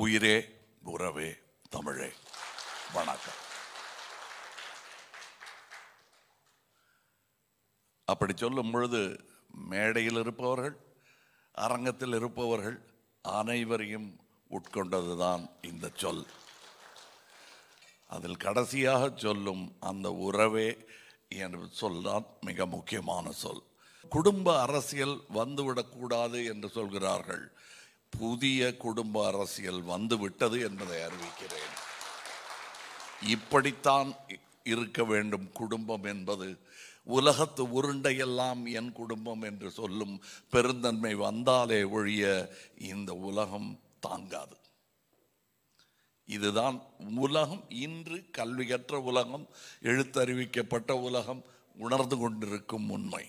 உயிரே உறவே தமிழே வணக்கம் அப்படி சொல்லும் பொழுது மேடையில் இருப்பவர்கள் அரங்கத்தில் இருப்பவர்கள் அனைவரையும் உட்கொண்டதுதான் இந்த சொல் அதில் கடைசியாக சொல்லும் அந்த உறவே என்ற சொல்தான் மிக முக்கியமான சொல் குடும்ப அரசியல் வந்துவிடக்கூடாது என்று சொல்கிறார்கள் புதிய குடும்ப அரசியல் வந்துவிட்டது என்பதை அறிவிக்கிறேன் இப்படித்தான் இ- இருக்க வேண்டும் குடும்பம் என்பது உலகத்து உருண்டையெல்லாம் என் குடும்பம் என்று சொல்லும் பெருந்தன்மை வந்தாலே ஒழிய இந்த உலகம் தாங்காது இதுதான் உலகம் இன்று கல்வியற்ற உலகம் எழுத்தறிவிக்கப்பட்ட உலகம் உணர்ந்து கொண்டிருக்கும் உண்மை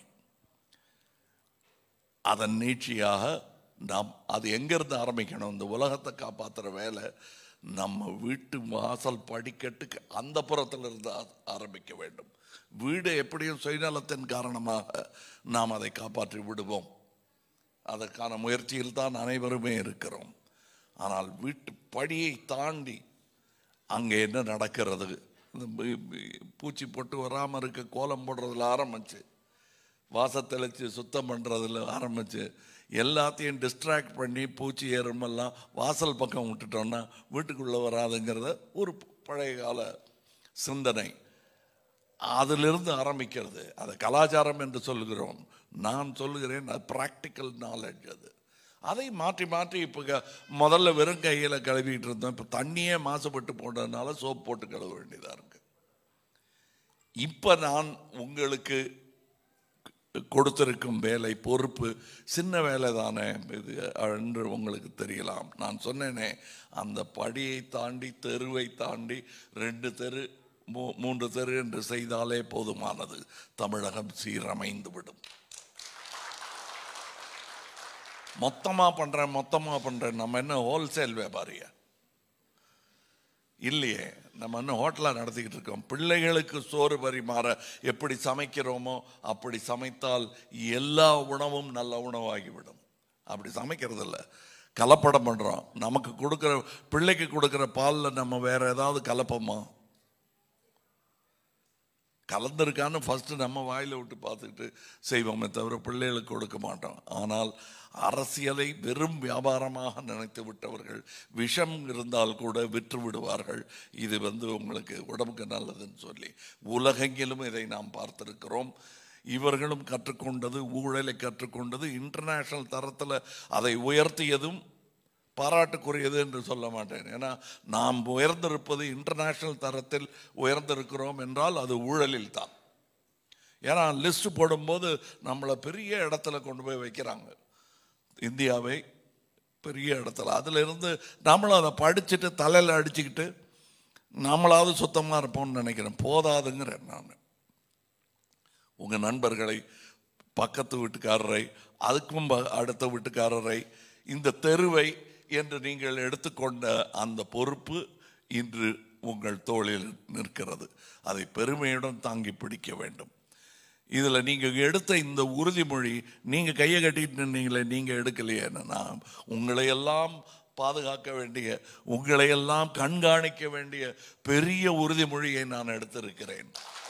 அதன் நீட்சியாக நாம் அது எங்கிருந்து ஆரம்பிக்கணும் இந்த உலகத்தை காப்பாற்றுற வேலை நம்ம வீட்டு வாசல் படிக்கட்டுக்கு அந்த புறத்தில் இருந்து ஆ- ஆரம்பிக்க வேண்டும் வீடு எப்படியும் சுயநலத்தின் காரணமாக நாம் அதை காப்பாற்றி விடுவோம் அதற்கான முயற்சியில் தான் அனைவருமே இருக்கிறோம் ஆனால் வீட்டு படியை தாண்டி அங்கே என்ன நடக்கிறது இந்த பி- பி- பூச்சி போட்டு வராமல் இருக்க கோலம் போடுறதுல ஆரம்பிச்சு வாசத்தெளிச்சு சுத்தம் பண்ணுறதுல ஆரம்பிச்சு எல்லாத்தையும் டிஸ்ட்ராக்ட் பண்ணி பூச்சி எறும்பெல்லாம் வாசல் பக்கம் விட்டுட்டோம்னா வீட்டுக்குள்ளே வராதுங்கிறத ஒரு பழைய கால சிந்தனை அதிலிருந்து ஆரம்பிக்கிறது அது கலாச்சாரம் என்று சொல்கிறோம் நான் சொல்லுகிறேன் அது ப்ராக்டிக்கல் நாலேஜ் அது அதை மாற்றி மாற்றி இப்போ க- முதல்ல வெறும் கையில் கழுவிட்டு இருந்தோம் இப்போ தண்ணியே மாசுபட்டு போனதுனால சோப் போட்டு கழுவ வேண்டியதாக இருக்கு இப்போ நான் உங்களுக்கு கொடுத்திருக்கும் வேலை பொறுப்பு சின்ன வேலை தானே இது என்று உங்களுக்கு தெரியலாம் நான் சொன்னேனே அந்த படியை தாண்டி தெருவை தாண்டி ரெண்டு தெரு மூ மூன்று தெரு என்று செய்தாலே போதுமானது தமிழகம் சீரமைந்து விடும் மொத்தமாக பண்ணுறேன் மொத்தமாக பண்ணுறேன் நம்ம என்ன ஹோல்சேல் வியாபாரியா இல்லையே நம்ம இன்னும் ஹோட்டலாக நடத்திக்கிட்டு இருக்கோம் பிள்ளைகளுக்கு சோறு பரிமாற எப்படி சமைக்கிறோமோ அப்படி சமைத்தால் எல்லா உணவும் நல்ல உணவாகிவிடும் அப்படி சமைக்கிறது இல்ல கலப்படம் பண்ணுறோம் நமக்கு கொடுக்குற பிள்ளைக்கு கொடுக்குற பாலில் நம்ம வேற ஏதாவது கலப்போமா கலந்திருக்கான்னு ஃபஸ்ட்டு நம்ம வாயில் விட்டு பார்த்துக்கிட்டு செய்வோமே தவிர பிள்ளைகளுக்கு கொடுக்க மாட்டோம் ஆனால் அரசியலை வெறும் வியாபாரமாக நினைத்து விட்டவர்கள் விஷம் இருந்தால் கூட விற்று விடுவார்கள் இது வந்து உங்களுக்கு உடம்புக்கு நல்லதுன்னு சொல்லி உலகெங்கிலும் இதை நாம் பார்த்திருக்கிறோம் இவர்களும் கற்றுக்கொண்டது ஊழலை கற்றுக்கொண்டது இன்டர்நேஷனல் தரத்தில் அதை உயர்த்தியதும் பாராட்டுக்குரியது என்று சொல்ல மாட்டேன் ஏன்னா நாம் உயர்ந்திருப்பது இன்டர்நேஷனல் தரத்தில் உயர்ந்திருக்கிறோம் என்றால் அது ஊழலில் தான் ஏன்னா லிஸ்ட் போடும்போது நம்மளை பெரிய இடத்துல கொண்டு போய் வைக்கிறாங்க இந்தியாவை பெரிய இடத்துல அதிலிருந்து நம்மளும் அதை படிச்சுட்டு தலையில் அடிச்சுக்கிட்டு நம்மளாவது சுத்தமாக இருப்போம்னு நினைக்கிறேன் போதாதுங்கிறேன் நான் உங்கள் நண்பர்களை பக்கத்து வீட்டுக்காரரை அதுக்கும் ப- அடுத்த வீட்டுக்காரரை இந்த தெருவை என்று நீங்கள் எடுத்துக்கொண்ட அந்த பொறுப்பு இன்று உங்கள் தோளில் நிற்கிறது அதை பெருமையுடன் தாங்கி பிடிக்க வேண்டும் இதில் நீங்கள் எடுத்த இந்த உறுதிமொழி நீங்கள் கையை கட்டிட்டு நின்னீங்களே நீங்கள் எடுக்கலையே நான் உங்களையெல்லாம் பாதுகாக்க வேண்டிய உங்களையெல்லாம் கண்காணிக்க வேண்டிய பெரிய உறுதிமொழியை நான் எடுத்திருக்கிறேன்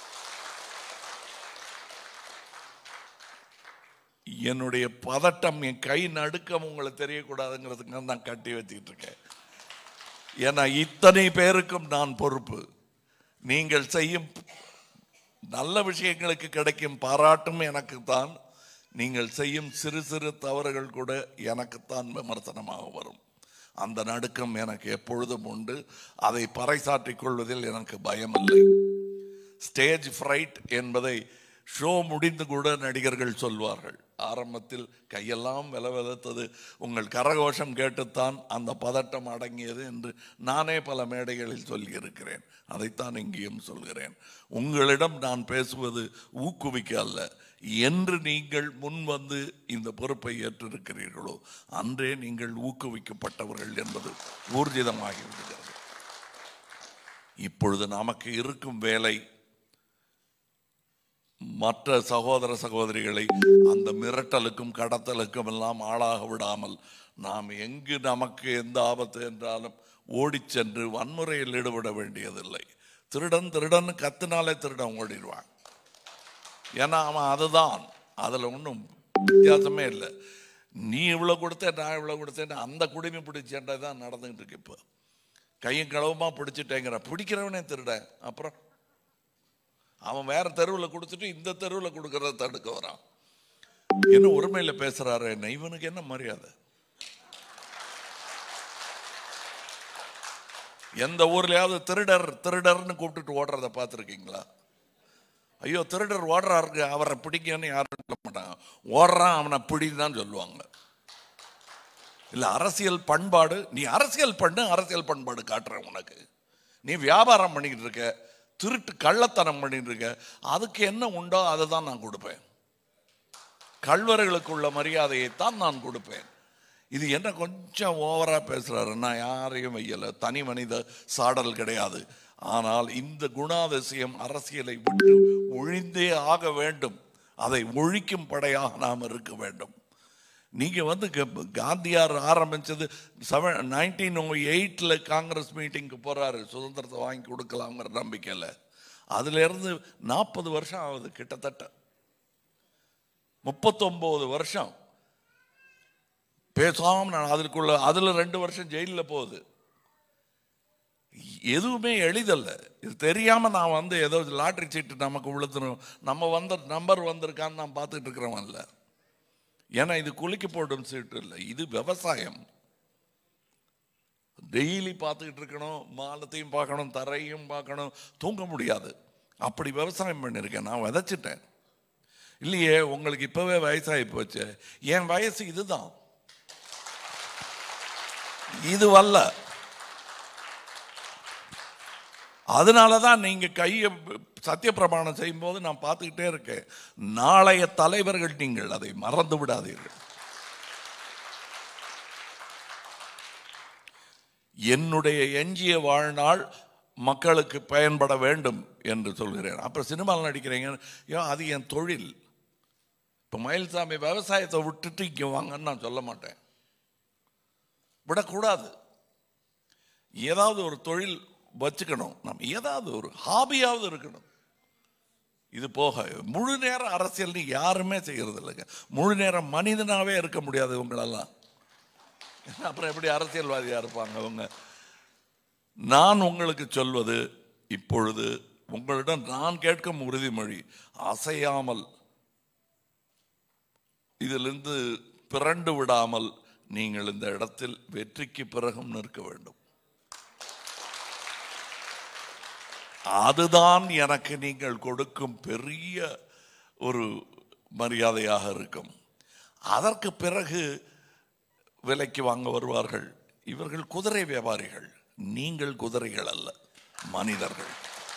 என்னுடைய பதட்டம் என் கை நடுக்கம் உங்களுக்கு தெரியக்கூடாதுங்கிறதுக்கு நான் கட்டி வச்சுக்கிட்டு இருக்கேன் ஏன்னா இத்தனை பேருக்கும் நான் பொறுப்பு நீங்கள் செய்யும் நல்ல விஷயங்களுக்கு கிடைக்கும் பாராட்டும் எனக்குத்தான் நீங்கள் செய்யும் சிறு சிறு தவறுகள் கூட எனக்குத்தான் விமர்சனமாக வரும் அந்த நடுக்கம் எனக்கு எப்பொழுதும் உண்டு அதை பறைசாற்றிக் கொள்வதில் எனக்கு பயமில்லை ஸ்டேஜ் ஃப்ரைட் என்பதை ஷோ முடிந்து கூட நடிகர்கள் சொல்வார்கள் ஆரம்பத்தில் கையெல்லாம் வில விதத்தது உங்கள் கரகோஷம் கேட்டுத்தான் அந்த பதட்டம் அடங்கியது என்று நானே பல மேடைகளில் சொல்லியிருக்கிறேன் அதைத்தான் இங்கேயும் சொல்கிறேன் உங்களிடம் நான் பேசுவது ஊக்குவிக்க அல்ல என்று நீங்கள் முன் வந்து இந்த பொறுப்பை ஏற்றிருக்கிறீர்களோ அன்றே நீங்கள் ஊக்குவிக்கப்பட்டவர்கள் என்பது ஊர்ஜிதமாகி விடுகிறது இப்பொழுது நமக்கு இருக்கும் வேலை மற்ற சகோதர சகோதரிகளை அந்த மிரட்டலுக்கும் கடத்தலுக்கும் எல்லாம் ஆளாக விடாமல் நாம் எங்கு நமக்கு எந்த ஆபத்து என்றாலும் ஓடிச் சென்று வன்முறையில் ஈடுபட வேண்டியதில்லை திருடன் திருடன் கத்துனாலே திருடன் ஓடிடுவான் ஏன்னா அவன் அதுதான் அதில் ஒன்றும் வித்தியாசமே இல்லை நீ இவ்வளோ கொடுத்த நான் இவ்வளோ கொடுத்தேன்னு அந்த குடிமை பிடிச்சேன்டா தான் நடந்துகிட்டு இருக்கு இப்போ கையும் களவுமா பிடிச்சிட்டேங்கிற பிடிக்கிறவனே திருடன் அப்புறம் அவன் வேற தெருவில் கொடுத்துட்டு இந்த தெருவில் கொடுக்கறத தடுக்க வரான் என்ன உரிமையில் பேசுறாரு என்ன இவனுக்கு என்ன மரியாதை எந்த ஊர்லயாவது திருடர் திருடர்னு கூப்பிட்டுட்டு ஓடுறத பார்த்துருக்கீங்களா ஐயோ திருடர் ஓடுறாரு அவரை பிடிக்கன்னு யாரும் சொல்ல மாட்டாங்க ஓடுறான் அவனை பிடின்னு தான் சொல்லுவாங்க இல்லை அரசியல் பண்பாடு நீ அரசியல் பண்ணு அரசியல் பண்பாடு காட்டுறேன் உனக்கு நீ வியாபாரம் பண்ணிக்கிட்டு இருக்க திருட்டு கள்ளத்தனம் பண்ணிட்டு இருக்க அதுக்கு என்ன உண்டோ அதை தான் நான் கொடுப்பேன் கல்வர்களுக்குள்ள மரியாதையை தான் நான் கொடுப்பேன் இது என்ன கொஞ்சம் ஓவரா பேசுறாரு நான் யாரையும் வையல தனி மனித சாடல் கிடையாது ஆனால் இந்த குணாதிசயம் அரசியலை விட்டு ஒழிந்தே ஆக வேண்டும் அதை ஒழிக்கும் படையாக நாம் இருக்க வேண்டும் நீங்க வந்து க- காந்தியார் ஆரம்பிச்சது செவன் நைன்டீன் எயிட்டில் காங்கிரஸ் மீட்டிங்க்கு போறாரு சுதந்திரத்தை வாங்கி கொடுக்கலாங்கிற நம்பிக்கையில் அதுல இருந்து நாற்பது வருஷம் ஆகுது கிட்டத்தட்ட முப்பத்தொம்போது வருஷம் பேசாம நான் அதற்குள்ள அதுல ரெண்டு வருஷம் ஜெயிலில் போகுது எதுவுமே எளிதல்ல இது தெரியாம நான் வந்து ஏதோ லாட்டரி சீட்டு நமக்கு விழுத்தணும் நம்ம வந்த நம்பர் வந்திருக்கான்னு நான் பார்த்துட்டு இருக்கிறவன் இல்லை ஏன்னா இது குலுக்கி போடும் சீட்டு இல்லை இது விவசாயம் டெய்லி பார்த்துக்கிட்டு இருக்கணும் மாலத்தையும் பார்க்கணும் தரையும் பார்க்கணும் தூங்க முடியாது அப்படி விவசாயம் பண்ணியிருக்கேன் நான் விதைச்சிட்டேன் இல்லையே உங்களுக்கு இப்பவே வயசாகி போச்சு என் வயசு இதுதான் இது வல்ல அதனால தான் நீங்க கையை சத்தியப்பிரமாணம் செய்யும்போது நான் பார்த்துக்கிட்டே இருக்கேன் நாளைய தலைவர்கள் நீங்கள் அதை மறந்து விடாதீர்கள் என்னுடைய எஞ்சிய வாழ்நாள் மக்களுக்கு பயன்பட வேண்டும் என்று சொல்கிறேன் அப்புறம் சினிமாவில் நடிக்கிறீங்க ஐயோ அது என் தொழில் இப்போ மயில்சாமி விவசாயத்தை விட்டுட்டு இங்கே வாங்கன்னு நான் சொல்ல மாட்டேன் விடக்கூடாது ஏதாவது ஒரு தொழில் வச்சுக்கணும் நம்ம ஏதாவது ஒரு ஹாபியாவது இருக்கணும் இது போக முழு நேர அரசியல் யாருமே செய்யறது இல்லைங்க முழு நேரம் மனிதனாவே இருக்க முடியாது இவங்களெல்லாம் அப்புறம் எப்படி அரசியல்வாதியா இருப்பாங்க அவங்க நான் உங்களுக்கு சொல்வது இப்பொழுது உங்களிடம் நான் கேட்கும் உறுதிமொழி அசையாமல் இதிலிருந்து பிறண்டு விடாமல் நீங்கள் இந்த இடத்தில் வெற்றிக்கு பிறகும் நிற்க வேண்டும் அதுதான் எனக்கு நீங்கள் கொடுக்கும் பெரிய ஒரு மரியாதையாக இருக்கும் அதற்கு பிறகு விலைக்கு வாங்க வருவார்கள் இவர்கள் குதிரை வியாபாரிகள் நீங்கள் குதிரைகள் அல்ல மனிதர்கள்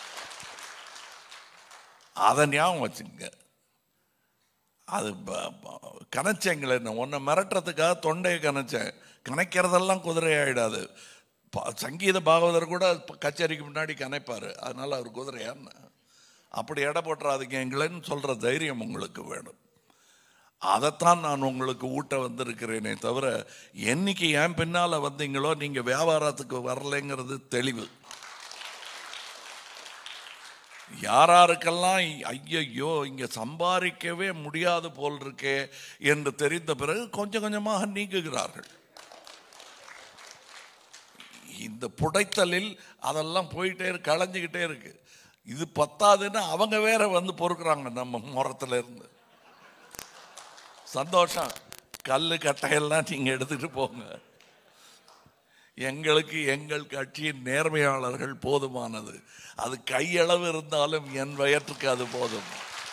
அதை ஞாபகம் வச்சுங்க அது ப- ப- கணச்சேங்களே நான் உன்னை மிரட்டுறதுக்காக தொண்டையை கணச்சேன் கணக்கிறதெல்லாம் குதிரை ஆயிடாது ப- சங்கீத பாகவதர் கூட ப- கச்சேரிக்கு முன்னாடி கணைப்பார் அதனால அவர் குதிரையான்னு அப்படி எடை போட்டுறாதீங்க எங்களேன்னு சொல்ற தைரியம் உங்களுக்கு வேணும் அதைத்தான் நான் உங்களுக்கு ஊட்ட வந்திருக்கிறேனே தவிர என்னைக்கு என் பின்னால வந்தீங்களோ நீங்க வியாபாரத்துக்கு வரலைங்கிறது தெளிவு யாராருக்கெல்லாம் ஐயையோ இங்க சம்பாதிக்கவே முடியாது போல் இருக்கே என்று தெரிந்த பிறகு கொஞ்சம் கொஞ்சமாக நீங்குகிறார்கள் இந்த புடைத்தலில் அதெல்லாம் போயிட்டே இருக்கு களைஞ்சிக்கிட்டே இருக்கு இது பத்தாதுன்னு அவங்க வேற வந்து பொறுக்குறாங்க நம்ம முறத்துல இருந்து சந்தோஷம் கல்லு கட்டையெல்லாம் நீங்க எடுத்துட்டு போங்க எங்களுக்கு எங்கள் கட்சியின் நேர்மையாளர்கள் போதுமானது அது கையளவு இருந்தாலும் என் வயற்றுக்கு அது போதும்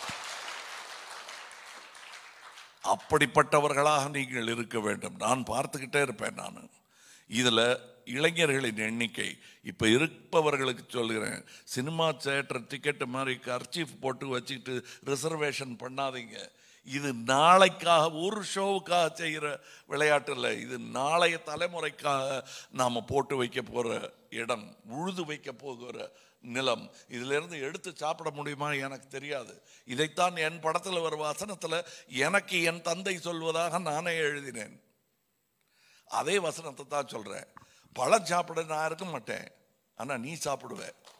அப்படிப்பட்டவர்களாக நீங்கள் இருக்க வேண்டும் நான் பார்த்துக்கிட்டே இருப்பேன் நான் இதுல இளைஞர்களின் எண்ணிக்கை இப்ப இருப்பவர்களுக்கு சொல்கிறேன் சினிமா தேட்டர் டிக்கெட் மாதிரி கர்ச்சீஃப் போட்டு வச்சுக்கிட்டு ரிசர்வேஷன் பண்ணாதீங்க இது நாளைக்காக ஒரு ஷோவுக்காக செய்கிற விளையாட்டு இல்லை இது நாளைய தலைமுறைக்காக நாம் போட்டு வைக்க போகிற இடம் உழுது வைக்க போகிற நிலம் இதிலிருந்து எடுத்து சாப்பிட முடியுமா எனக்கு தெரியாது இதைத்தான் என் படத்தில் வரும் வசனத்தில் எனக்கு என் தந்தை சொல்வதாக நானே எழுதினேன் அதே வசனத்தை தான் சொல்றேன் பழம் சாப்பிட நான் இருக்க மாட்டேன் ஆனா நீ சாப்பிடுவ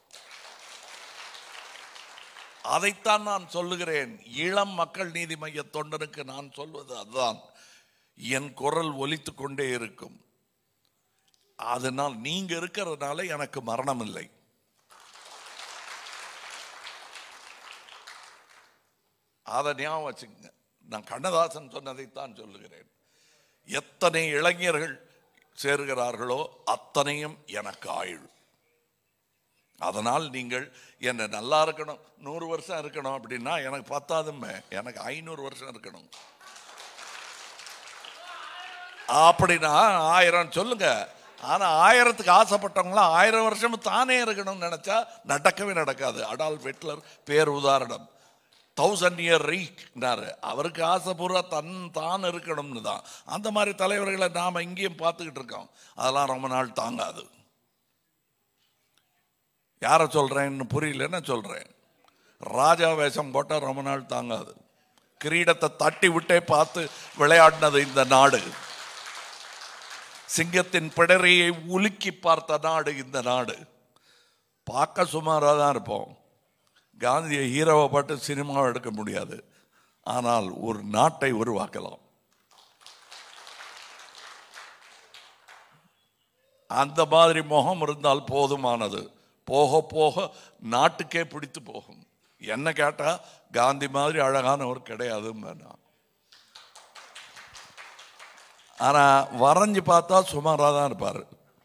அதைத்தான் நான் சொல்லுகிறேன் இளம் மக்கள் நீதி மைய தொண்டனுக்கு நான் சொல்வது அதுதான் என் குரல் ஒலித்து கொண்டே இருக்கும் அதனால் நீங்க இருக்கிறதுனால எனக்கு மரணம் இல்லை அதை ஞாபகம் வச்சுக்கங்க நான் கண்ணதாசன் சொன்னதைத்தான் சொல்லுகிறேன் எத்தனை இளைஞர்கள் சேருகிறார்களோ அத்தனையும் எனக்கு ஆயுள் அதனால் நீங்கள் என்னை நல்லா இருக்கணும் நூறு வருஷம் இருக்கணும் அப்படின்னா எனக்கு பத்தாதுமே எனக்கு ஐநூறு வருஷம் இருக்கணும் அப்படின்னா ஆயிரம் சொல்லுங்க ஆனா ஆயிரத்துக்கு ஆசைப்பட்டவங்களாம் ஆயிரம் வருஷம் தானே இருக்கணும்னு நினைச்சா நடக்கவே நடக்காது அடால் ஹிட்லர் பேர் உதாரணம் தௌசண்ட் இயர் ரீக்னாரு அவருக்கு ஆசை பூரா தன் தான் இருக்கணும்னு தான் அந்த மாதிரி தலைவர்களை நாம் இங்கேயும் பார்த்துக்கிட்டு இருக்கோம் அதெல்லாம் ரொம்ப நாள் தாங்காது யாரை சொல்றேன்னு புரியலன்னு சொல்றேன் ராஜா வேஷம் போட்டால் ரொம்ப நாள் தாங்காது கிரீடத்தை தட்டி விட்டே பார்த்து விளையாடினது இந்த நாடு சிங்கத்தின் பிடரியை உலுக்கி பார்த்த நாடு இந்த நாடு பார்க்க சுமாராக தான் இருப்போம் காந்தியை ஹீரோவை பாட்டு சினிமாவை எடுக்க முடியாது ஆனால் ஒரு நாட்டை உருவாக்கலாம் அந்த மாதிரி முகம் இருந்தால் போதுமானது போக போக நாட்டுக்கே பிடித்து போகும் என்ன கேட்டா காந்தி மாதிரி அழகானவர் கிடையாது வேணாம் ஆனா வரைஞ்சு பார்த்தா சுமாராக தான் இருப்பார்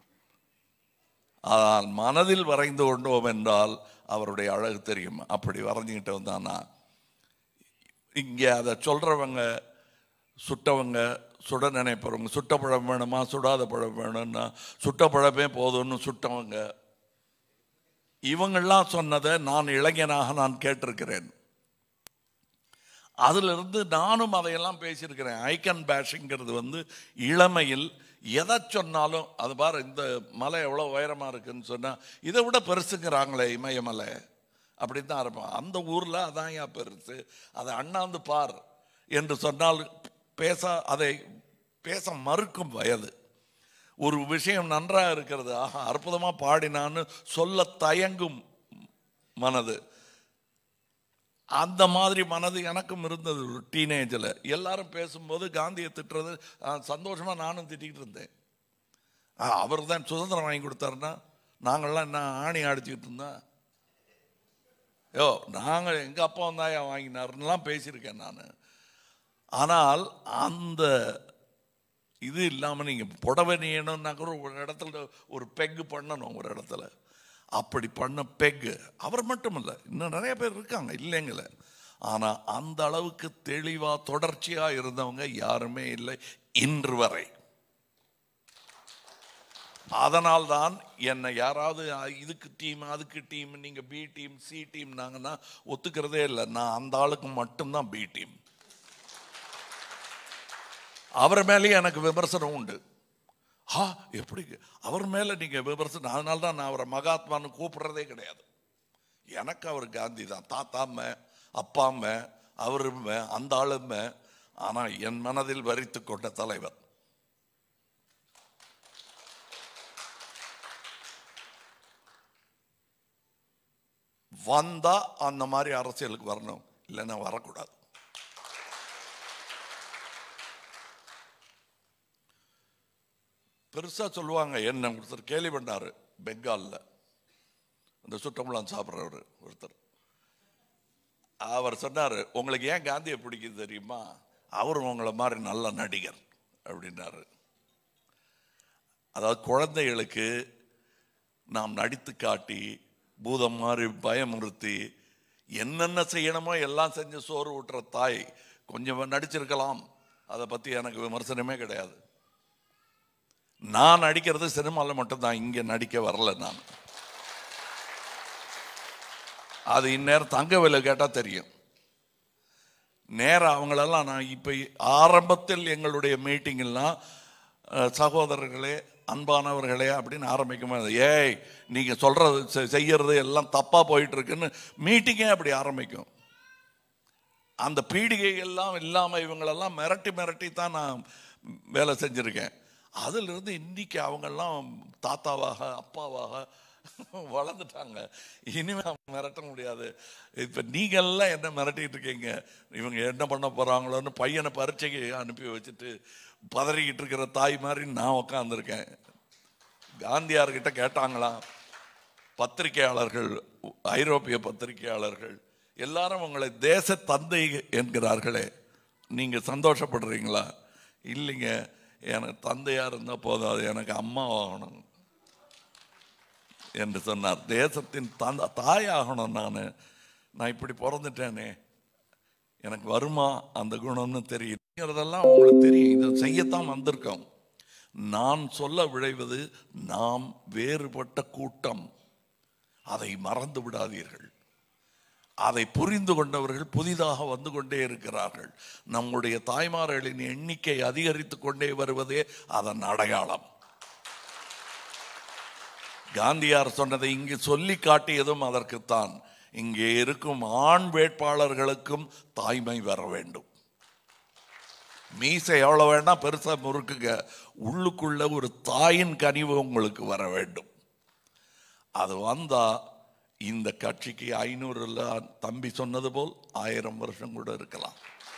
ஆனால் மனதில் வரைந்து கொண்டோம் என்றால் அவருடைய அழகு தெரியும் அப்படி வரைஞ்சுக்கிட்டு வந்தானா இங்கே அதை சொல்றவங்க சுட்டவங்க சுட நினைப்பவங்க சுட்ட பழம் வேணுமா சுடாத பழம் வேணும்னா சுட்ட பழமே போதும்னு சுட்டவங்க இவங்கெல்லாம் சொன்னதை நான் இளைஞனாக நான் கேட்டிருக்கிறேன் அதிலிருந்து நானும் அதையெல்லாம் பேசியிருக்கிறேன் ஐக்கன் பேஷிங்கிறது வந்து இளமையில் எதை சொன்னாலும் அது பாரு இந்த மலை எவ்வளோ உயரமாக இருக்குன்னு சொன்னால் இதை விட பெருசுங்கிறாங்களே இமயமலை அப்படி தான் இருப்பான் அந்த ஊரில் அதான் ஏன் பெருசு அதை அண்ணாந்து பார் என்று சொன்னால் பேச அதை பேச மறுக்கும் வயது ஒரு விஷயம் நன்றாக இருக்கிறது ஆஹா அற்புதமாக பாடினான்னு சொல்ல தயங்கும் மனது அந்த மாதிரி மனது எனக்கும் இருந்தது ஒரு டீனேஜில் எல்லாரும் பேசும்போது காந்தியை திட்டுறது சந்தோஷமாக நானும் திட்டிகிட்டு இருந்தேன் அவர் தான் சுதந்திரம் வாங்கி கொடுத்தாருன்னா நாங்கள்லாம் என்ன ஆணி அடிச்சுக்கிட்டு இருந்தோம் யோ நாங்கள் எங்கள் அப்பா வந்தாயா வாங்கினாருன்னெலாம் பேசியிருக்கேன் நான் ஆனால் அந்த இது இல்லாமல் நீங்கள் புடவை நீயணும்னா கூட ஒரு இடத்துல ஒரு பெக்கு பண்ணணும் ஒரு இடத்துல அப்படி பண்ண பெக்கு அவர் மட்டும் இல்லை இன்னும் நிறைய பேர் இருக்காங்க இல்லைங்கள ஆனால் அந்த அளவுக்கு தெளிவாக தொடர்ச்சியாக இருந்தவங்க யாருமே இல்லை இன்று வரை அதனால் தான் என்னை யாராவது இதுக்கு டீம் அதுக்கு டீம் நீங்கள் பி டீம் சி டீம் நாங்கன்னா ஒத்துக்கிறதே இல்லை நான் அந்த ஆளுக்கு மட்டும்தான் பி டீம் அவர் மேலேயும் எனக்கு விமர்சனம் உண்டு ஆ எப்படி அவர் மேலே நீங்கள் விமர்சனம் அதனால தான் நான் அவரை மகாத்மான்னு கூப்பிடுறதே கிடையாது எனக்கு அவர் காந்தி தான் தாத்தாம்ம அப்பாம்ம அவரும்ம அந்த ஆளும்ம ஆனால் என் மனதில் வரித்து கொண்ட தலைவர் வந்தா அந்த மாதிரி அரசியலுக்கு வரணும் இல்லைன்னா வரக்கூடாது பெருசா சொல்லுவாங்க என்ன ஒருத்தர் கேலி பண்ணாரு பெங்காலில் இந்த சுட்டம்பளம் சாப்பிட்றவர் ஒருத்தர் அவர் சொன்னார் உங்களுக்கு ஏன் காந்தியை பிடிக்குது தெரியுமா அவரும் உங்களை மாதிரி நல்ல நடிகர் அப்படின்னாரு அதாவது குழந்தைகளுக்கு நாம் நடித்து காட்டி பூதம் மாதிரி பயமுறுத்தி என்னென்ன செய்யணுமோ எல்லாம் செஞ்சு சோறு ஊட்டுற தாய் கொஞ்சம் நடிச்சிருக்கலாம் அதை பற்றி எனக்கு விமர்சனமே கிடையாது நான் நடிக்கிறது சினிமாவில் மட்டும்தான் இங்கே நடிக்க வரல நான் அது இந்நேரம் தங்க விலை கேட்டால் தெரியும் நேரம் அவங்களெல்லாம் நான் இப்போ ஆரம்பத்தில் எங்களுடைய மீட்டிங்கெல்லாம் அஹ், சகோதரர்களே அன்பானவர்களே அப்படின்னு ஆரம்பிக்கும் போது ஏய் நீங்க சொல்றது செ- செய்யறது எல்லாம் தப்பா போயிட்டு இருக்குன்னு மீட்டிங்கே அப்படி ஆரம்பிக்கும் அந்த பீடிகை எல்லாம் இல்லாம இவங்களெல்லாம் மிரட்டி மிரட்டி தான் நான் வேலை செஞ்சிருக்கேன் அதிலிருந்து இன்னைக்கு அவங்கெல்லாம் தாத்தாவாக அப்பாவாக வளர்ந்துட்டாங்க இனிமே அவங்க மிரட்ட முடியாது இப்ப நீங்க எல்லாம் என்ன மிரட்டிட்டு இருக்கீங்க இவங்க என்ன பண்ண போறாங்களோன்னு பையனை பரீட்சைக்கு அனுப்பி வச்சுட்டு பதறிக்கிட்டு இருக்கிற தாய் மாதிரி நான் உட்காந்துருக்கேன் காந்தியார்கிட்ட கேட்டாங்களாம் பத்திரிகையாளர்கள் ஐரோப்பிய பத்திரிகையாளர்கள் எல்லாரும் உங்களை தேச தந்தை என்கிறார்களே நீங்க சந்தோஷப்படுறீங்களா இல்லைங்க எனக்கு தந்தையா இருந்தா போதாது எனக்கு அம்மா ஆகணும் என்று சொன்னார் தேசத்தின் தந்த தாயாகணும் நான் நான் இப்படி பிறந்துட்டேனே எனக்கு வருமா அந்த குணம்னு தெரியுங்கிறதெல்லாம் உங்களுக்கு தெரியும் இதை செய்யத்தான் வந்திருக்கோம் நான் சொல்ல விழைவது நாம் வேறுபட்ட கூட்டம் அதை மறந்து விடாதீர்கள் அதை புரிந்து கொண்டவர்கள் புதிதாக வந்து கொண்டே இருக்கிறார்கள் நம்முடைய தாய்மார்களின் எண்ணிக்கை அதிகரித்து கொண்டே வருவதே அதன் அடையாளம் காந்தியார் சொன்னதை இங்கு சொல்லி காட்டியதும் அதற்குத்தான் இங்கே இருக்கும் ஆண் வேட்பாளர்களுக்கும் தாய்மை வர வேண்டும் மீசை எவ்வளோ வேணா பெருசா முறுக்குங்க உள்ளுக்குள்ள ஒரு தாயின் கனிவு உங்களுக்கு வர வேண்டும் அது வந்தா இந்த கட்சிக்கு ஐநூறு தம்பி சொன்னது போல் ஆயிரம் வருஷம் கூட இருக்கலாம்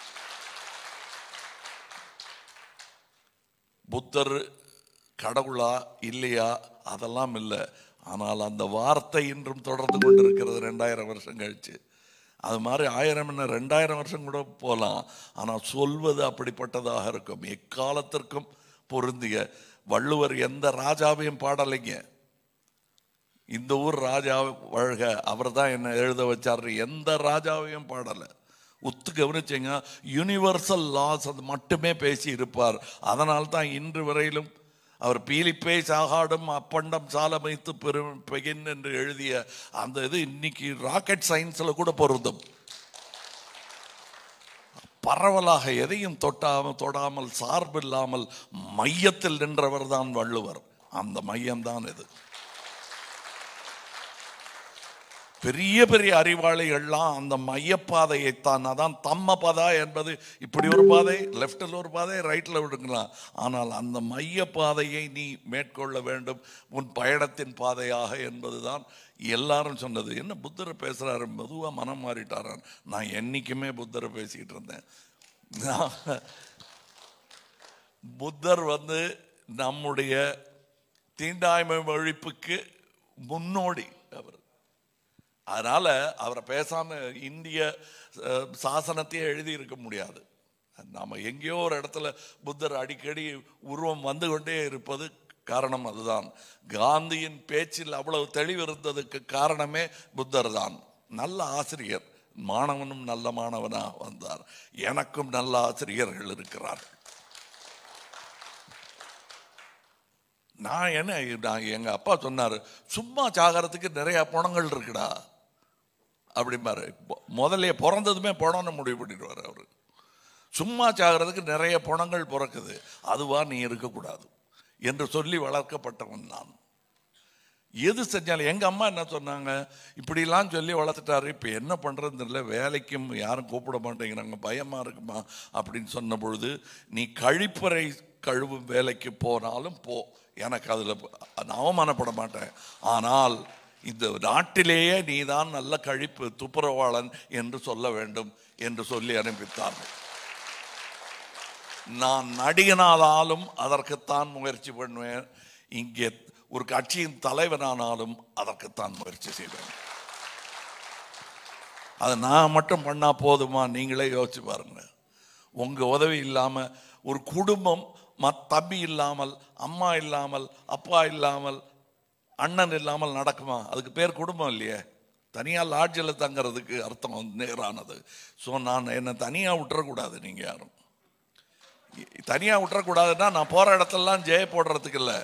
புத்தர் கடவுளா இல்லையா அதெல்லாம் இல்லை ஆனால் அந்த வார்த்தை இன்றும் தொடர்ந்து கொண்டிருக்கிறது ரெண்டாயிரம் வருஷம் கழிச்சு அது மாதிரி ஆயிரம் என்ன ரெண்டாயிரம் வருஷம் கூட போகலாம் ஆனால் சொல்வது அப்படிப்பட்டதாக இருக்கும் எக்காலத்திற்கும் பொருந்திய வள்ளுவர் எந்த ராஜாவையும் பாடலைங்க இந்த ஊர் ராஜா வாழ்க அவர் தான் என்ன எழுத வச்சார் எந்த ராஜாவையும் பாடலை உத்து கவனிச்சீங்க யூனிவர்சல் லாஸ் அது மட்டுமே பேசி இருப்பார் அதனால் தான் இன்று வரையிலும் அவர் பீலிப்பே சாகாடும் அப்பண்டம் சாலமைத்து பெரும் பெகின் என்று எழுதிய அந்த இது இன்னைக்கு ராக்கெட் சயின்ஸில் கூட பொருந்தும் பரவலாக எதையும் தொட்டாமல் தொடாமல் சார்பில்லாமல் மையத்தில் நின்றவர் தான் வள்ளுவர் அந்த மையம்தான் இது பெரிய பெரிய அறிவாளிகள்லாம் அந்த மையப்பாதையைத்தான் அதான் தம்ம பதா என்பது இப்படி ஒரு பாதை லெஃப்டில் ஒரு பாதை ரைட்டில் விடுங்கலாம் ஆனால் அந்த மையப்பாதையை நீ மேற்கொள்ள வேண்டும் உன் பயணத்தின் பாதையாக என்பதுதான் எல்லாரும் சொன்னது என்ன புத்தரை பேசுறாரு மெதுவாக மனம் மாறிட்டாரான் நான் என்னைக்குமே புத்தரை பேசிக்கிட்டு இருந்தேன் நான் புத்தர் வந்து நம்முடைய தீண்டாய்மை ஒழிப்புக்கு முன்னோடி அவர் அதனால அவரை பேசாம இந்திய அஹ், சாசனத்தையே எழுதி இருக்க முடியாது நாம எங்கேயோ ஒரு இடத்துல புத்தர் அடிக்கடி உருவம் வந்து கொண்டே இருப்பது காரணம் அதுதான் காந்தியின் பேச்சில் அவ்வளவு தெளிவு இருந்ததுக்கு காரணமே புத்தர் தான் நல்ல ஆசிரியர் மாணவனும் நல்ல மாணவனா வந்தார் எனக்கும் நல்ல ஆசிரியர்கள் இருக்கிறார்கள் நான் என்ன நான் எங்க அப்பா சொன்னாரு சும்மா சாகறதுக்கு நிறைய பணங்கள் இருக்குடா அப்படிம்பாரு பொ- முதல்ல பிறந்ததுமே பணம்னு முடிவு பண்ணிடுவார் அவர் சும்மா சாகிறதுக்கு நிறைய பணங்கள் பிறக்குது அதுவா நீ இருக்கக்கூடாது என்று சொல்லி வளர்க்கப்பட்டவன் நான் எது செஞ்சாலும் எங்க அம்மா என்ன சொன்னாங்க இப்படிலாம் சொல்லி வளர்த்துட்டாரு இப்போ என்ன பண்றதுன்னு தெரியல வேலைக்கும் யாரும் கூப்பிட மாட்டேங்கிறாங்க பயமா இருக்குமா அப்படின்னு சொன்ன பொழுது நீ கழிப்பறை கழுவும் வேலைக்கு போனாலும் போ எனக்கு அதில் நான் அவமானப்பட மாட்டேன் ஆனால் இந்த நாட்டிலேயே நீதான் நல்ல கழிப்பு துப்புரவாளன் என்று சொல்ல வேண்டும் என்று சொல்லி அனுப்பித்தார்கள் நான் நடிகனானாலும் அதற்குத்தான் முயற்சி பண்ணுவேன் இங்கே ஒரு கட்சியின் தலைவனானாலும் அதற்குத்தான் முயற்சி செய்வேன் அதை நான் மட்டும் பண்ணா போதுமா நீங்களே யோசிச்சு பாருங்க உங்க உதவி இல்லாம ஒரு குடும்பம் மத் தம்பி இல்லாமல் அம்மா இல்லாமல் அப்பா இல்லாமல் அண்ணன் இல்லாமல் நடக்குமா அதுக்கு பேர் குடும்பம் இல்லையே தனியாக லாட்ஜில் தங்குறதுக்கு அர்த்தம் வந்து நேரானது ஸோ நான் என்னை தனியாக விட்டுறக்கூடாது நீங்கள் யாரும் தனியாக விட்டுறக்கூடாதுன்னா நான் போகிற இடத்துலலாம் ஜெய போடுறதுக்கு இல்லை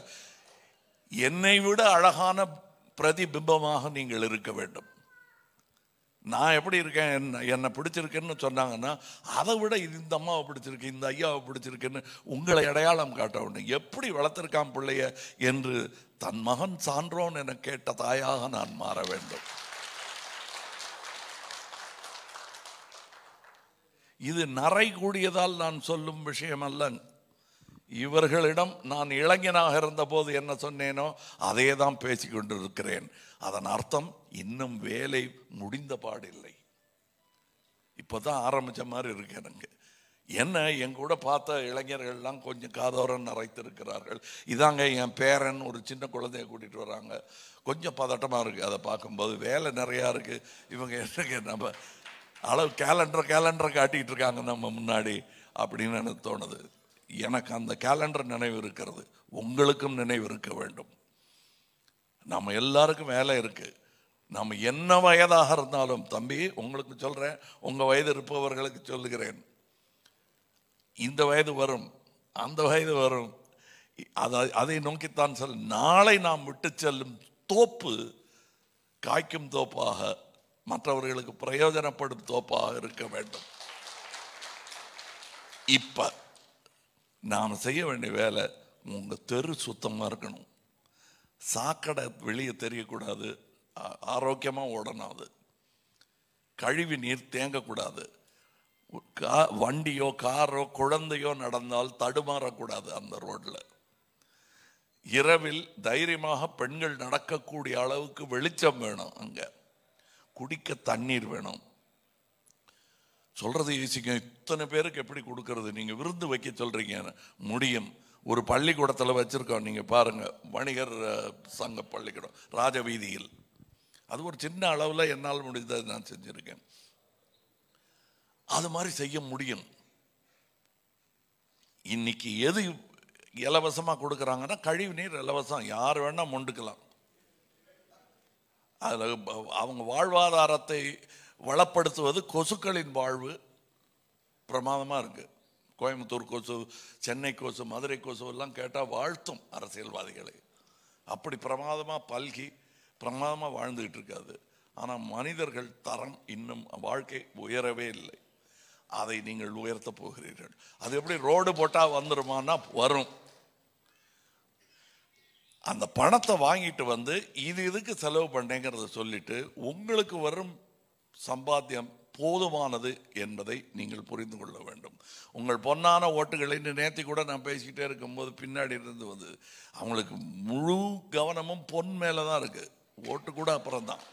என்னை விட அழகான பிரதிபிம்பமாக நீங்கள் இருக்க வேண்டும் நான் எப்படி இருக்கேன் என்ன என்னை பிடிச்சிருக்கேன்னு சொன்னாங்கன்னா அதை விட இது இந்த அம்மாவை பிடிச்சிருக்கு இந்த ஐயாவை பிடிச்சிருக்குன்னு உங்களை அடையாளம் காட்ட வேண்டும் எப்படி வளர்த்திருக்கான் பிள்ளைய என்று தன் மகன் சான்றோன் என கேட்ட தாயாக நான் மாற வேண்டும் இது நரை கூடியதால் நான் சொல்லும் விஷயம் அல்ல இவர்களிடம் நான் இளைஞனாக இருந்தபோது என்ன சொன்னேனோ அதே தான் பேசிக் கொண்டிருக்கிறேன் அதன் அர்த்தம் இன்னும் வேலை முடிந்த பாடில்லை இப்போதான் ஆரம்பிச்ச மாதிரி இருக்கு எனக்கு என்ன என் கூட பார்த்த இளைஞர்கள்லாம் கொஞ்சம் காதோரம் நிறைத்திருக்கிறார்கள் இதாங்க என் பேரன் ஒரு சின்ன குழந்தைய கூட்டிட்டு வராங்க கொஞ்சம் பதட்டமாக இருக்குது அதை பார்க்கும்போது வேலை நிறையா இருக்குது இவங்க என்னங்க நம்ம அளவு கேலண்டர் கேலண்டரை காட்டிகிட்டு இருக்காங்க நம்ம முன்னாடி அப்படின்னு எனக்கு தோணுது எனக்கு அந்த கேலண்டர் நினைவு இருக்கிறது உங்களுக்கும் நினைவு இருக்க வேண்டும் நம்ம எல்லாருக்கும் வேலை இருக்கு நம்ம என்ன வயதாக இருந்தாலும் தம்பி உங்களுக்கு சொல்றேன் உங்க வயது இருப்பவர்களுக்கு சொல்லுகிறேன் இந்த வயது வரும் அந்த வயது வரும் அதை அதை நோக்கித்தான் சொல் நாளை நாம் விட்டு செல்லும் தோப்பு காய்க்கும் தோப்பாக மற்றவர்களுக்கு பிரயோஜனப்படும் தோப்பாக இருக்க வேண்டும் இப்ப நாம் செய்ய வேண்டிய வேலை உங்க தெரு சுத்தமா இருக்கணும் சாக்கடை வெளியே தெரியக்கூடாது ஆ- ஆரோக்கியமா ஓடணும் அது கழிவு நீர் தேங்கக்கூடாது கா வண்டியோ காரோ குழந்தையோ நடந்தால் தடுமாறக்கூடாது அந்த ரோட்ல இரவில் தைரியமாக பெண்கள் நடக்கக்கூடிய அளவுக்கு வெளிச்சம் வேணும் அங்க குடிக்க தண்ணீர் வேணும் சொல்றது யோசிக்க இத்தனை பேருக்கு எப்படி கொடுக்கறது நீங்க விருந்து வைக்க சொல்றீங்க முடியும் ஒரு பள்ளிக்கூடத்தில் வச்சிருக்கோம் நீங்க பாருங்க வணிகர் அஹ், சங்க பள்ளிக்கூடம் ராஜவீதியில் அது ஒரு சின்ன அளவில் என்னால் முடிந்ததை நான் செஞ்சிருக்கேன் அது மாதிரி செய்ய முடியும் இன்னைக்கு எது இலவசமா கொடுக்குறாங்கன்னா கழிவு நீர் இலவசம் யார் வேணா மொண்டுக்கலாம் அதில் அவங்க வாழ்வாதாரத்தை வளப்படுத்துவது கொசுக்களின் வாழ்வு பிரமாதமாக இருக்கு கோயம்புத்தூர் கொசு சென்னை கொசு மதுரை கொசு எல்லாம் கேட்டால் வாழ்த்தும் அரசியல்வாதிகளை அப்படி பிரமாதமாக பல்கி பிரமாதமாக வாழ்ந்துகிட்டு இருக்காது ஆனால் மனிதர்கள் தரம் இன்னும் வாழ்க்கை உயரவே இல்லை அதை நீங்கள் உயர்த்த போகிறீர்கள் அது எப்படி ரோடு போட்டால் வந்துருமானா வரும் அந்த பணத்தை வாங்கிட்டு வந்து இது இதுக்கு செலவு பண்ணேங்கிறத சொல்லிட்டு உங்களுக்கு வரும் சம்பாத்தியம் போதுமானது என்பதை நீங்கள் புரிந்து கொள்ள வேண்டும் உங்கள் பொன்னான ஓட்டுகளை நேத்தி கூட நான் பேசிக்கிட்டே இருக்கும்போது பின்னாடி இருந்து வந்து அவங்களுக்கு முழு கவனமும் பொன் மேல தான் இருக்கு ஓட்டு கூட அப்புறம் தான்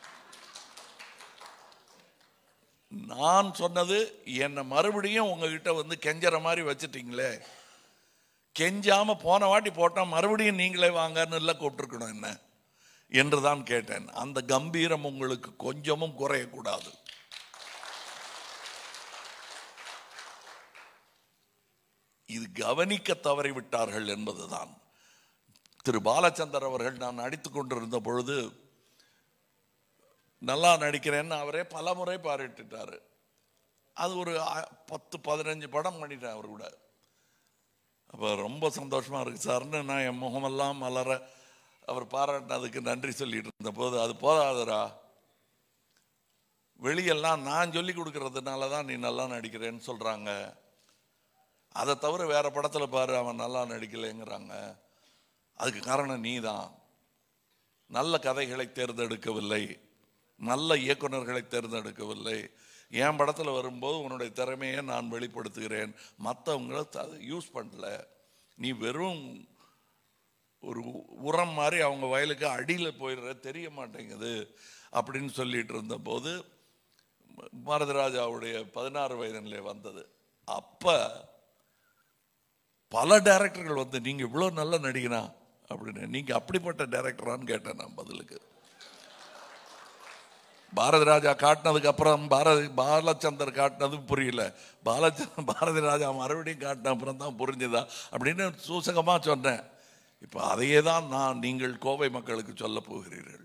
நான் சொன்னது என்னை மறுபடியும் உங்ககிட்ட வந்து கெஞ்சற மாதிரி வச்சுட்டீங்களே கெஞ்சாம போன வாட்டி போட்டா மறுபடியும் நீங்களே வாங்கன்னு இல்லை கூப்பிட்டுருக்கணும் என்ன என்று தான் கேட்டேன் அந்த கம்பீரம் உங்களுக்கு கொஞ்சமும் குறையக்கூடாது இது கவனிக்க தவறிவிட்டார்கள் என்பதுதான் திரு பாலச்சந்தர் அவர்கள் நான் நடித்துக் கொண்டிருந்த பொழுது நல்லா நடிக்கிறேன்னு அவரே பல முறை பாராட்டிட்டாரு அது ஒரு ஆ- பத்து பதினஞ்சு படம் பண்ணிட்டேன் அவர் கூட அப்போ ரொம்ப சந்தோஷமா இருக்கு சார்னு நான் என் முகமெல்லாம் மலர அவர் பாராட்டினதுக்கு நன்றி சொல்லிட்டு இருந்த போது அது போதாதுடா வெளியெல்லாம் நான் சொல்லி கொடுக்கறதுனால தான் நீ நல்லா நடிக்கிறேன்னு சொல்றாங்க அதை தவிர வேற படத்துல பாரு அவன் நல்லா நடிக்கலைங்கிறாங்க அதுக்கு காரணம் நீ தான் நல்ல கதைகளை தேர்ந்தெடுக்கவில்லை நல்ல இயக்குனர்களை தேர்ந்தெடுக்கவில்லை என் படத்துல வரும்போது உன்னுடைய திறமையை நான் வெளிப்படுத்துகிறேன் மற்றவங்கள யூஸ் பண்ணல நீ வெறும் ஒரு உரம் மாதிரி அவங்க வயலுக்கு அடியில் போயிடுற தெரிய மாட்டேங்குது அப்படின்னு சொல்லிட்டு இருந்தபோது பாரதிராஜாவுடைய பதினாறு வயதிலே வந்தது அப்ப பல டைரக்டர்கள் வந்து நீங்க இவ்வளவு நல்ல நடிகனா அப்படின்னு நீங்க அப்படிப்பட்ட டைரக்டரான்னு கேட்டேன் நான் பதிலுக்கு பாரதி ராஜா காட்டினதுக்கு அப்புறம் பாரதி பாலச்சந்தர் காட்டினது புரியல பாலச்சந்தர் பாரதி ராஜா மறுபடியும் காட்டின அப்புறம் தான் புரிஞ்சுதா அப்படின்னு சூசகமா சொன்னேன் இப்போ அதையே தான் நான் நீங்கள் கோவை மக்களுக்கு சொல்ல போகிறீர்கள்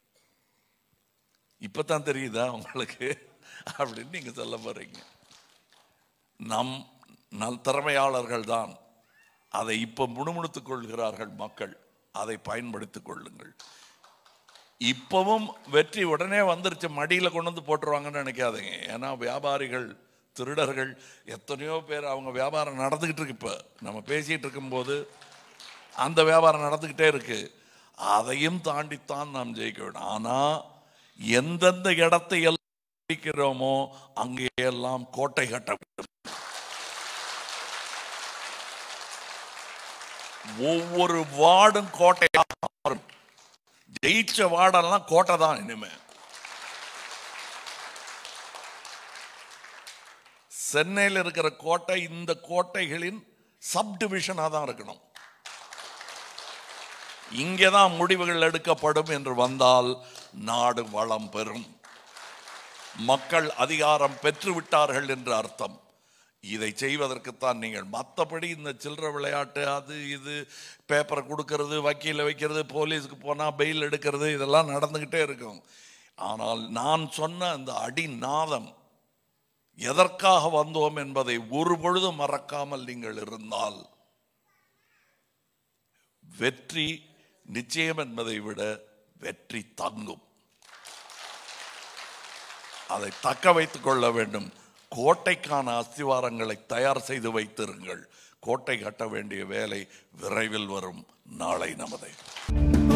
இப்பதான் தெரியுதா உங்களுக்கு அப்படின்னு நீங்க சொல்ல போறீங்க நம் நல் திறமையாளர்கள் தான் அதை இப்ப முணுமுணுத்துக் கொள்கிறார்கள் மக்கள் அதை பயன்படுத்திக் கொள்ளுங்கள் இப்பவும் வெற்றி உடனே வந்துருச்சு மடியில் கொண்டு வந்து போட்டுருவாங்கன்னு நினைக்காதீங்க ஏன்னா வியாபாரிகள் திருடர்கள் எத்தனையோ பேர் அவங்க வியாபாரம் நடந்துக்கிட்டு இருக்கு இப்போ நம்ம பேசிகிட்டு இருக்கும்போது அந்த வியாபாரம் நடந்துக்கிட்டே இருக்கு அதையும் தாண்டித்தான் நாம் ஜெயிக்க வேண்டும் ஆனால் எந்தெந்த இடத்தை எல்லாம் ஜெயிக்கிறோமோ அங்கே எல்லாம் கோட்டை கட்ட வேண்டும் ஒவ்வொரு வார்டும் கோட்டையாக மாறும் ஜெயிச்ச வார்டெல்லாம் கோட்டை தான் இனிமே சென்னையில் இருக்கிற கோட்டை இந்த கோட்டைகளின் சப்டிவிஷனாக தான் இருக்கணும் இங்கே தான் முடிவுகள் எடுக்கப்படும் என்று வந்தால் நாடு வளம் பெறும் மக்கள் அதிகாரம் பெற்று விட்டார்கள் என்று அர்த்தம் இதை செய்வதற்குத்தான் நீங்கள் மற்றபடி இந்த சில்லற விளையாட்டு அது இது பேப்பரை கொடுக்கறது வக்கீல வைக்கிறது போலீஸுக்கு போனால் பெயில் எடுக்கிறது இதெல்லாம் நடந்துக்கிட்டே இருக்கும் ஆனால் நான் சொன்ன அந்த அடி நாதம் எதற்காக வந்தோம் என்பதை ஒரு பொழுதும் மறக்காமல் நீங்கள் இருந்தால் வெற்றி நிச்சயம் என்பதை விட வெற்றி தங்கும் அதை தக்க வைத்துக் கொள்ள வேண்டும் கோட்டைக்கான அஸ்திவாரங்களை தயார் செய்து வைத்திருங்கள் கோட்டை கட்ட வேண்டிய வேலை விரைவில் வரும் நாளை நமதை